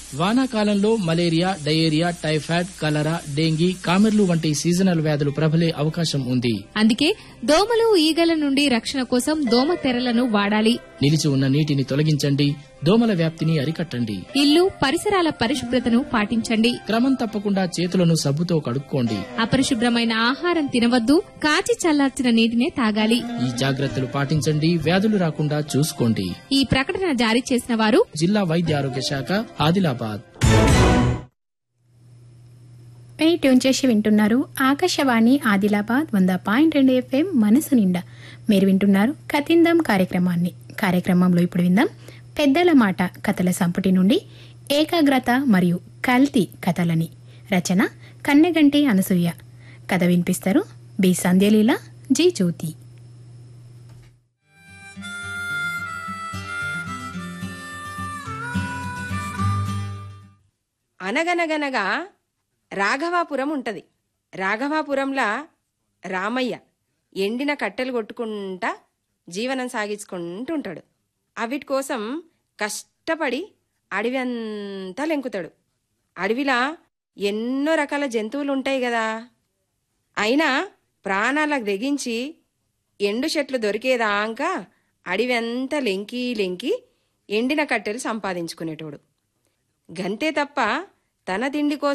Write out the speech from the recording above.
వానాకాలంలో malaria diarrhoea typhoid cholera dengue కామెర్లు వంటి సీజనల్ వ్యాధులు ప్రబలే అవకాశం ఉంది అందుకే దోమలు ఈగల నుండి రక్షణ కోసం దోమ తెరలను వాడాలి నిలిచి ఉన్న నీటిని తొలగించండి దోమల వ్యాప్తిని అరికట్టండి ఇల్లు పరిసరాల పరిశుభ్రతను పాటించండి క్రమం తప్పకుండా చేతులను సబ్బుతో కడుక్కోండి అపరిశుభ్రమైన ఆహారం తినవద్దు కాచి చల్లార్చిన నీటినే తాగాలి ఈ జాగ్రత్తలు పాటించండి వ్యాధులు రాకుండా చూసుకోండి ఈ ప్రకటన జారీ చేసిన వారు జిల్లా వైద్య ఆరోగ్య శాఖ ఆదిలాబాద్ పై ట్యూన్ చేసి వింటున్నారు ఆకాశవాణి ఆదిలాబాద్ వంద పాయింట్ రెండు ఎఫ్ఎం మనసు నిండా మీరు వింటున్నారు కతిందం కార్యక్రమాన్ని కార్యక్రమంలో ఇప్పుడు విందాం పెద్దల మాట కథల సంపుటి నుండి ఏకాగ్రత మరియు కల్తీ కథలని రచన కన్నెగంటి అనసూయ కథ వినిపిస్తారు బి సంధ్యలీల జి జ్యోతి అనగనగనగా రాఘవాపురం ఉంటది రాఘవాపురంలా రామయ్య ఎండిన కట్టెలు కొట్టుకుంటా జీవనం సాగించుకుంటూ ఉంటాడు అవిటి కోసం కష్టపడి అడవి అంతా లెంకుతాడు అడవిలా ఎన్నో రకాల జంతువులు ఉంటాయి కదా అయినా ప్రాణాలకు తెగించి ఎండు చెట్లు దొరికేదాకా అడవి అంతా లెంకి లెంకి ఎండిన కట్టెలు సంపాదించుకునేటోడు గంతే తప్ప తన తిండి కోసం